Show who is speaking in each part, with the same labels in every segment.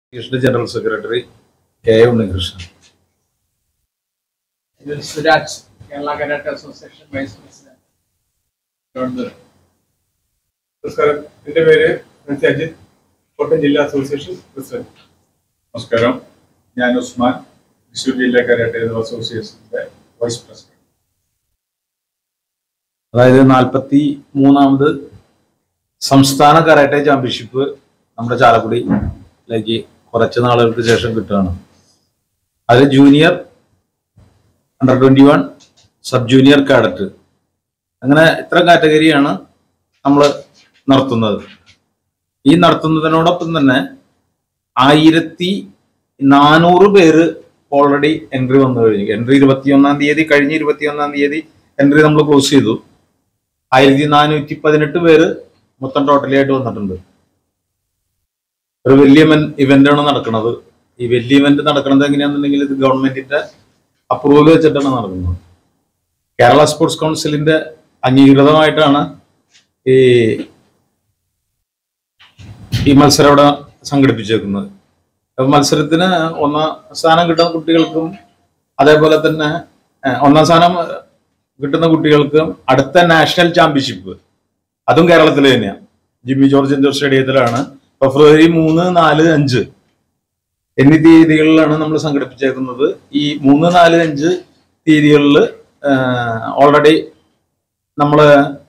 Speaker 1: Krishna general secretary K A Unnikrishnan
Speaker 2: ഇതിൽ Suraj Kerala karate association vice president Thiruvananthapuram
Speaker 3: നമസ്കാരം എൻ്റെ പേര് ഫ്രൻസി അജിത് കോട്ടയം ജില്ലാ അസോസിയേഷൻ പ്രസിഡന്റ്
Speaker 4: നമസ്കാരം ഞാൻ ഉസ്മാൻ തൃശ്ശൂർ ജില്ലാ കരാട്ടെ അസോസിയേഷന്റെ വൈസ് പ്രസിഡന്റ്
Speaker 1: അതായത് നാൽപ്പത്തി മൂന്നാമത് സംസ്ഥാന കരാട്ടെ ചാമ്പ്യൻഷിപ്പ് നമ്മുടെ ചാലക്കുടിയിലേക്ക് കുറച്ച് നാളുകൾക്ക് ശേഷം കിട്ടുകയാണ് അതിൽ junior under twenty one sub junior cadet അങ്ങനെ ഇത്ര കാറ്റഗറിയാണ് നമ്മൾ നടത്തുന്നത് ഈ നടത്തുന്നതിനോടൊപ്പം തന്നെ ആയിരത്തി നാനൂറ് പേര് ഓൾറെഡി എൻട്രി വന്നു കഴിഞ്ഞു എൻട്രി ഇരുപത്തിയൊന്നാം തീയതി കഴിഞ്ഞ ഇരുപത്തിയൊന്നാം തീയതി എൻട്രി നമ്മൾ ക്ലോസ് ചെയ്തു ആയിരത്തി നാനൂറ്റി പതിനെട്ട് പേര് മൊത്തം ടോട്ടലി ആയിട്ട് വന്നിട്ടുണ്ട് ഒരു വലിയ ഇവന്റ് ആണ് നടക്കുന്നത് ഈ വലിയ ഇവന്റ് നടക്കുന്നത് എങ്ങനെയാണെന്നുണ്ടെങ്കിൽ ഇത് ഗവൺമെന്റിന്റെ അപ്രൂവൽ വെച്ചിട്ടാണ് നടക്കുന്നത് കേരള സ്പോർട്സ് കൗൺസിലിന്റെ അംഗീകൃതമായിട്ടാണ് ഈ ഈ മത്സരം ഇവിടെ സംഘടിപ്പിച്ചേക്കുന്നത് അപ്പൊ മത്സരത്തിന് ഒന്നാം സ്ഥാനം കിട്ടുന്ന കുട്ടികൾക്കും അതേപോലെ തന്നെ ഏഹ്, ഒന്നാം സ്ഥാനം കിട്ടുന്ന കുട്ടികൾക്കും അടുത്ത നാഷണൽ ചാമ്പ്യൻഷിപ്പ് അതും കേരളത്തിൽ തന്നെയാണ് ജിമ്മി ജോർജ് ഇൻഡോർ സ്റ്റേഡിയത്തിലാണ് ഫെബ്രുവരി മൂന്ന് നാല് അഞ്ച് എന്നീ തീയതികളിലാണ് നമ്മൾ സംഘടിപ്പിച്ചേക്കുന്നത് ഈ മൂന്ന് നാല് അഞ്ച് തീയതികളിൽ ഓൾറെഡി നമ്മൾ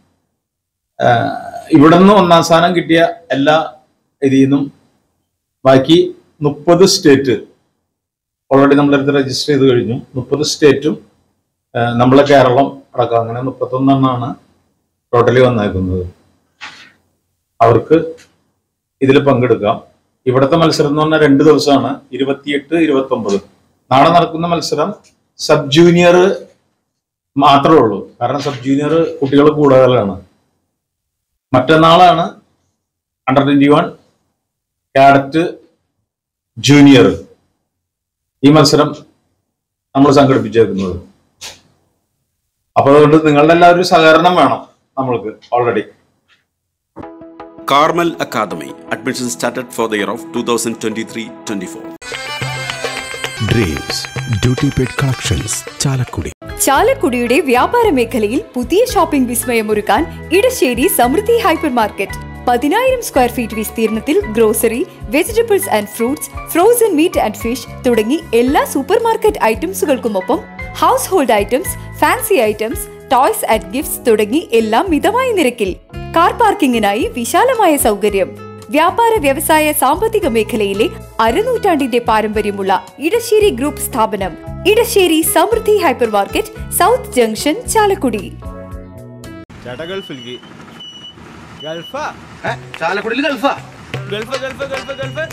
Speaker 1: ഇവിടെ നിന്ന് ഒന്നാം സ്ഥാനം കിട്ടിയ എല്ലാ ഇതിൽ നിന്നും ബാക്കി മുപ്പത് സ്റ്റേറ്റ് ഓൾറെഡി നമ്മളടുത്ത് രജിസ്റ്റർ ചെയ്ത് കഴിഞ്ഞു മുപ്പത് സ്റ്റേറ്റും നമ്മളെ കേരളം അടക്കം അങ്ങനെ മുപ്പത്തൊന്നെണ്ണാണ് ടോട്ടലി വന്നേക്കുന്നത് അവർക്ക് ഇതിൽ പങ്കെടുക്കാം ഇവിടുത്തെ മത്സരം എന്ന് പറഞ്ഞാൽ രണ്ട് ദിവസമാണ് ഇരുപത്തിയെട്ട് ഇരുപത്തി ഒമ്പത് നാളെ നടക്കുന്ന മത്സരം സബ് ജൂനിയർ മാത്രമേ ഉള്ളൂ കാരണം സബ് ജൂനിയർ കുട്ടികൾ കൂടുതലാണ് മറ്റന്നാളാണ് under twenty one cadet junior ഈ മത്സരം നമ്മൾ സംഘടിപ്പിച്ചേക്കുന്നത് അപ്പൊ അതുകൊണ്ട് നിങ്ങളുടെ എല്ലാവരും സഹകരണം വേണം നമ്മൾക്ക് already
Speaker 5: Carmel Academy. Admission started for the year of 2023-24.
Speaker 6: Dreams duty paid collections Chalakudy
Speaker 7: ചാലക്കുടിയുടെ വ്യാപാര മേഖലയിൽ പുതിയ ഷോപ്പിംഗ് വിസ്മയമൊരുക്കാൻ ഇടശ്ശേരി സമൃദ്ധി ഹൈപ്പർ മാർക്കറ്റ് പതിനായിരം സ്ക്വയർ ഫീറ്റ് വിസ്തീർണത്തിൽ grocery vegetables and fruits frozen meat and fish തുടങ്ങി എല്ലാ സൂപ്പർ മാർക്കറ്റ് ഐറ്റംസുകൾക്കുമൊപ്പം household items fancy items toys and gifts തുടങ്ങി എല്ലാം മിതമായ നിരക്കിൽ കാർ പാർക്കിങ്ങിനായി വിശാലമായ സൗകര്യം വ്യാപാര വ്യവസായ സാമ്പത്തിക മേഖലയിലെ അരനൂറ്റാണ്ടിന്റെ പാരമ്പര്യമുള്ള ഇടശ്ശേരി ഗ്രൂപ്പ് സ്ഥാപനം Edassery Samruddhi hypermarket south junction Chalakudy
Speaker 8: ചേട്ടാ ഗൾഫിലേക്ക് ഗൾഫാ
Speaker 2: ചാലക്കുടിയിൽ ഗൾഫാ
Speaker 8: Gulf Gulf Gulf Gulf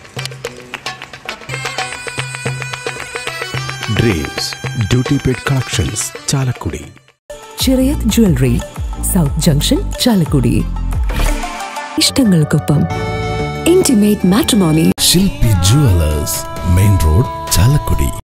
Speaker 6: dreams duty paid collections Chalakudy
Speaker 9: Chirayath jewellery south junction Chalakudy ഇഷ്ടങ്ങൾക്കൊപ്പം intimate matrimony
Speaker 6: Shilpi jewellers main road Chalakudy